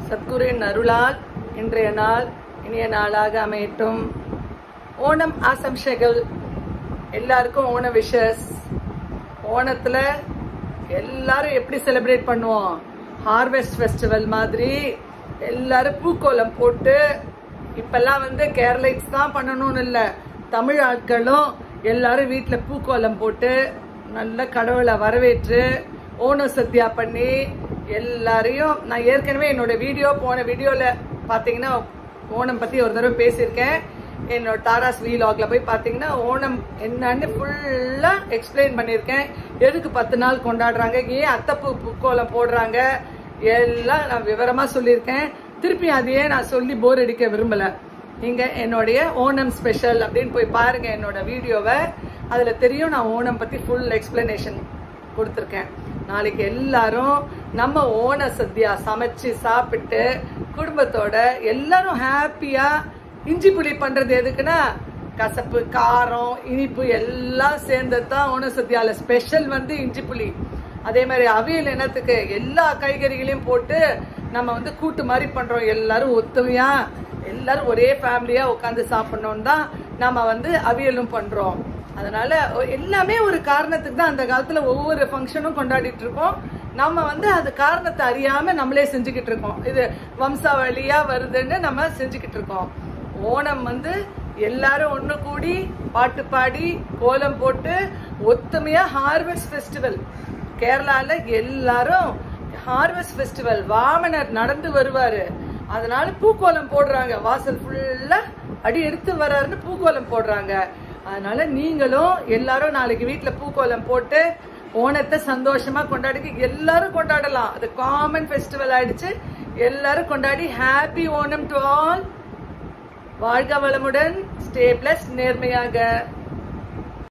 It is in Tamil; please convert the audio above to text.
சத்குருவின் அருளால் இன்றைய நாள் இனிய நாளாக அமையட்டும் ஓணம் ஆசம்சைகள் எல்லாருக்கும் ஓண விஷஸ் ஓணத்துல எல்லாரும் எப்படி செலிப்ரேட் பண்ணுவோம் ஹார்வெஸ்ட் ஃபெஸ்டிவல் மாதிரி எல்லாரும் பூக்கோலம் போட்டு இப்பெல்லாம் வந்து கேரளைட்ஸ் தான் பண்ணணும்னு இல்லை தமிழ் ஆட்களும் எல்லாரும் வீட்டில் பூக்கோலம் போட்டு நல்ல கடவுளை வரவேற்று ஓண சத்யா பண்ணி எல்லாரையும் நான் ஏற்கனவே என்னோட வீடியோ போன வீடியோவில் பார்த்தீங்கன்னா ஓணம் பற்றி ஒரு தடவை பேசியிருக்கேன் என்னோட தாராஸ் வீலாக்ல போய் பார்த்தீங்கன்னா ஓணம் என்னன்னு ஃபுல்லாக எக்ஸ்பிளைன் பண்ணியிருக்கேன் எதுக்கு பத்து நாள் கொண்டாடுறாங்க ஏன் அத்தப்பூ பூக்கோலம் போடுறாங்க எல்லாம் நான் விவரமாக சொல்லியிருக்கேன் திருப்பி அதையே நான் சொல்லி போர் அடிக்க விரும்பலை நீங்க என்னுடைய ஓணம் ஸ்பெஷல் அப்படின்னு போய் பாருங்க என்னோட வீடியோவை அதுல தெரியும் நான் ஓணம் பத்தி ஃபுல் எக்ஸ்பிளனேஷன் கொடுத்துருக்கேன் நாளைக்கு எல்லாரும் நம்ம ஓண சத்யா சமைச்சு சாப்பிட்டு குடும்பத்தோட எல்லாரும் ஹாப்பியா இஞ்சி புளி பண்றது எதுக்குன்னா கசப்பு காரம் இனிப்பு எல்லாம் சேர்ந்தது தான் ஓண சத்யால ஸ்பெஷல் வந்து இஞ்சி புளி அதே மாதிரி அவியல் என்னத்துக்கு எல்லா காய்கறிகளையும் போட்டு நம்ம வந்து கூட்டு மாதிரி பண்றோம் எல்லாரும் ஒத்துமையா எல்லாரும் ஒரே ஃபேமிலியா உட்காந்து சாப்பிடணும் தான் நம்ம வந்து அவியலும் பண்றோம் அதனால எல்லாமே ஒரு காரணத்துக்கு தான் அந்த காலத்துல ஒவ்வொரு ஃபங்க்ஷனும் கொண்டாடிட்டு இருக்கோம் நம்ம வந்து அது காரணத்தை அறியாம நம்மளே செஞ்சுக்கிட்டு இருக்கோம் இது வம்சாவளியா வருதுன்னு நம்ம செஞ்சுக்கிட்டு இருக்கோம் ஓணம் வந்து எல்லாரும் ஒண்ணு கூடி பாட்டு பாடி கோலம் போட்டு ஒத்துமையா ஹார்வெஸ்ட் ஃபெஸ்டிவல் கேரளால எல்லாரும் ஹார்வெஸ்ட் ஃபெஸ்டிவல் வாமனர் நடந்து வருவாரு அதனால பூக்கோலம் போடுறாங்க வாசல் ஃபுல்லா அடி எடுத்து வர்றாருன்னு பூக்கோலம் போடுறாங்க அதனால நீங்களும் எல்லாரும் நாளைக்கு வீட்டுல பூக்கோலம் போட்டு ஓணத்தை சந்தோஷமா கொண்டாடி எல்லாரும் கொண்டாடலாம் அது காமன் ஃபெஸ்டிவல் ஆயிடுச்சு எல்லாரும் கொண்டாடி ஹாப்பி ஓணம் டு ஆல் வாழ்க வளமுடன் ஸ்டே பிளஸ் நேர்மையாக